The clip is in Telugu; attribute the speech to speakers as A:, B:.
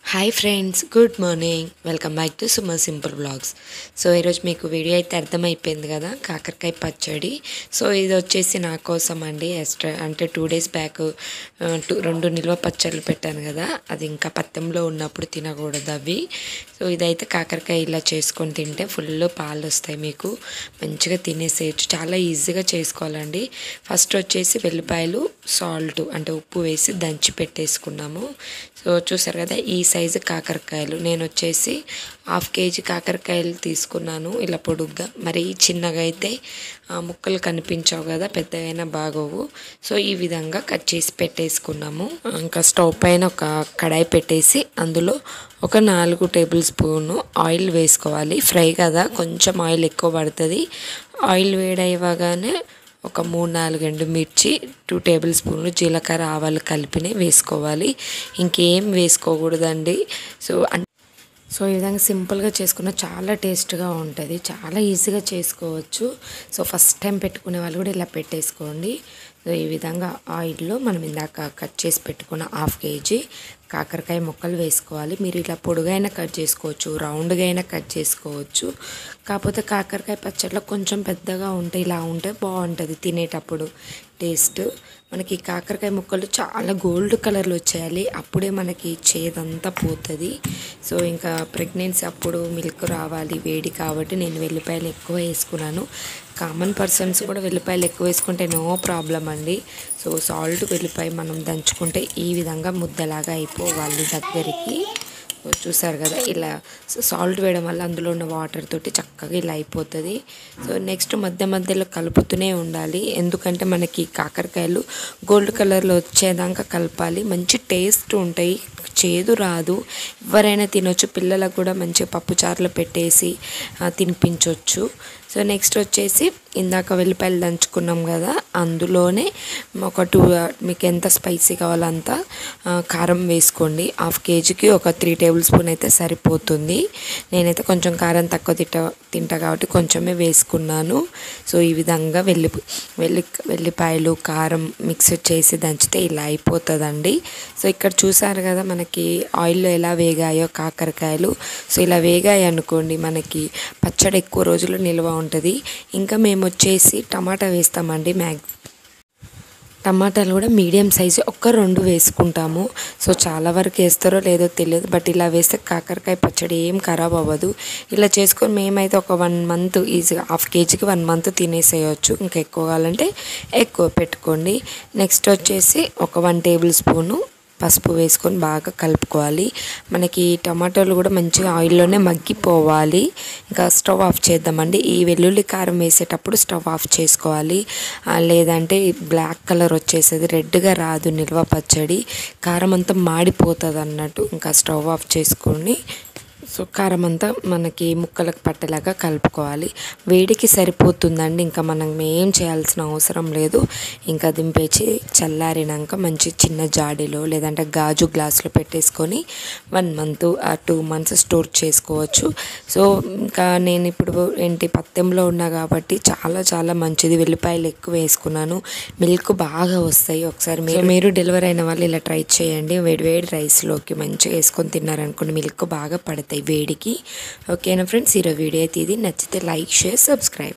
A: hi friends good morning welcome back to Suma simple blogs so ఈరోజు మీకు వీడియో అయితే అర్థమైపోయింది కదా కాకరకాయ పచ్చడి సో ఇది వచ్చేసి నా కోసం అండి ఎక్స్ట్రా అంటే టూ డేస్ బ్యాక్ టూ రెండు నిల్వ పచ్చళ్ళు పెట్టాను కదా అది ఇంకా పత్తంలో ఉన్నప్పుడు తినకూడదు అవి సో ఇదైతే కాకరకాయ ఇలా చేసుకొని తింటే ఫుల్ పాలు వస్తాయి మీకు మంచిగా తినేసేయచ్చు చాలా ఈజీగా చేసుకోవాలండి ఫస్ట్ వచ్చేసి వెల్లిపాయలు సాల్ట్ అంటే ఉప్పు వేసి దంచి పెట్టేసుకున్నాము సో చూసారు కదా ఈ సైజు కాకరకాయలు నేను వచ్చేసి హాఫ్ కేజీ కాకరకాయలు తీసుకున్నాను ఇలా పొడుగ్గా మరి చిన్నగా అయితే ఆ, ముక్కలు కనిపించవు కదా పెద్దగైనా బాగోవు సో ఈ విధంగా కట్ చేసి పెట్టేసుకున్నాము ఇంకా స్టవ్ పైన ఒక కడాయి పెట్టేసి అందులో ఒక నాలుగు టేబుల్ స్పూను ఆయిల్ వేసుకోవాలి ఫ్రై కదా కొంచెం ఆయిల్ ఎక్కువ పడుతుంది ఆయిల్ వేడయ్యగానే ఒక మూడు నాలుగు ఎండు మిర్చి టూ టేబుల్ స్పూన్లు జీలకర్ర ఆవాలు కలిపినే వేసుకోవాలి ఇంకేం వేసుకోకూడదండి సో అన్ సో ఈ విధంగా సింపుల్గా చేసుకున్న చాలా టేస్ట్గా ఉంటుంది చాలా ఈజీగా చేసుకోవచ్చు సో ఫస్ట్ టైం పెట్టుకునే వాళ్ళు కూడా ఇలా పెట్టేసుకోండి సో ఈ విధంగా ఆయిల్లో మనం ఇందాక కట్ చేసి పెట్టుకున్న హాఫ్ కేజీ కాకరకాయ ముక్కలు వేసుకోవాలి మీరు ఇలా పొడుగైనా కట్ చేసుకోవచ్చు రౌండ్గా అయినా కట్ చేసుకోవచ్చు కాకపోతే కాకరకాయ పచ్చడిలో కొంచెం పెద్దగా ఉంటే ఇలా ఉంటే బాగుంటుంది తినేటప్పుడు టేస్ట్ మనకి కాకరకాయ ముక్కలు చాలా గోల్డ్ కలర్లో వచ్చేయాలి అప్పుడే మనకి చేదంతా పోతుంది సో ఇంకా ప్రెగ్నెన్సీ అప్పుడు మిల్క్ రావాలి వేడి కాబట్టి నేను వెల్లిపాయలు ఎక్కువ వేసుకున్నాను కామన్ పర్సన్స్ కూడా వెల్లిపాయలు ఎక్కువ వేసుకుంటే నో ప్రాబ్లం అండి సో సాల్ట్ వెల్లిపాయ మనం దంచుకుంటే ఈ విధంగా ముద్దలాగా అయిపోవాలి దగ్గరికి సో చూసారు కదా ఇలా సాల్ట్ వేయడం వల్ల అందులో ఉన్న వాటర్ తోటి చక్కగా ఇలా అయిపోతుంది సో నెక్స్ట్ మధ్య మధ్యలో కలుపుతూనే ఉండాలి ఎందుకంటే మనకి కాకరకాయలు గోల్డ్ కలర్లో వచ్చేదాకా కలపాలి మంచి టేస్ట్ ఉంటాయి చేదు రాదు ఎవరైనా తినొచ్చు పిల్లలకు కూడా మంచిగా పప్పుచారులో పెట్టేసి ఆ, తినిపించవచ్చు సో నెక్స్ట్ వచ్చేసి ఇందాక వెల్లిపాయలు దంచుకున్నాం కదా అందులోనే ఒక టూ మీకు ఎంత స్పైసీ కావాలో అంత ఆ, కారం వేసుకోండి హాఫ్ కేజీకి ఒక త్రీ టేబుల్ స్పూన్ అయితే సరిపోతుంది నేనైతే కొంచెం కారం తక్కువ తింటా తింటా కాబట్టి కొంచెమే వేసుకున్నాను సో ఈ విధంగా వెల్లి వెల్లి వెల్లిపాయలు కారం మిక్స్ చేసి దంచితే ఇలా అయిపోతుందండి సో ఇక్కడ చూసారు కదా మనకి ఆయిల్లో ఎలా వేగాయో కాకరకాయలు సో ఇలా వేగాయి అనుకోండి మనకి పచ్చడి ఎక్కువ రోజులు నిల్వ ఉంటుంది ఇంకా మేము వచ్చేసి టమాటా వేస్తామండి మ్యాగ్ టమాటాలు కూడా మీడియం సైజు ఒక్క రెండు వేసుకుంటాము సో చాలా వరకు వేస్తారో లేదో తెలియదు బట్ ఇలా వేస్తే కాకరకాయ పచ్చడి ఏం ఖరాబ్ అవ్వదు ఇలా చేసుకొని మేమైతే ఒక వన్ మంత్ ఈజీగా హాఫ్ కేజీకి వన్ మంత్ తినేసేయచ్చు ఇంకా ఎక్కువ కావాలంటే ఎక్కువ పెట్టుకోండి నెక్స్ట్ వచ్చేసి ఒక వన్ టేబుల్ స్పూను పసుపు వేసుకొని బాగా కలుపుకోవాలి మనకి టమాటోలు కూడా మంచిగా ఆయిల్లోనే మగ్గిపోవాలి ఇంకా స్టవ్ ఆఫ్ చేద్దామండి ఈ వెల్లుల్లి కారం వేసేటప్పుడు స్టవ్ ఆఫ్ చేసుకోవాలి ఆ, లేదంటే బ్లాక్ కలర్ వచ్చేసేది రెడ్గా రాదు నిల్వ పచ్చడి కారం అంతా మాడిపోతుంది అన్నట్టు ఇంకా స్టవ్ ఆఫ్ చేసుకొని సో కారం అంతా మనకి ముక్కలకు పట్టేలాగా కలుపుకోవాలి వేడికి సరిపోతుందండి ఇంకా మనం ఏం చేయాల్సిన అవసరం లేదు ఇంకా దింపేసి చల్లారినాక మంచి చిన్న జాడీలో లేదంటే గాజు గ్లాసులో పెట్టేసుకొని వన్ మంత్ ఆ టూ మంత్స్ స్టోర్ చేసుకోవచ్చు సో ఇంకా నేను ఇప్పుడు ఏంటి పత్తెంలో ఉన్నా కాబట్టి చాలా చాలా మంచిది వెల్లిపాయలు ఎక్కువ వేసుకున్నాను మిల్క్ బాగా వస్తాయి ఒకసారి మీరు మీరు డెలివరీ అయిన వాళ్ళు ఇలా ట్రై చేయండి వేడి వేడి రైస్లోకి మంచిగా వేసుకొని తిన్నారనుకోండి మిల్క్ బాగా పడతాయి వేడికి ఓకేనా ఫ్రెండ్స్ ఈరోజు వీడియో అయితే ఇది నచ్చితే లైక్ షేర్ సబ్స్క్రైబ్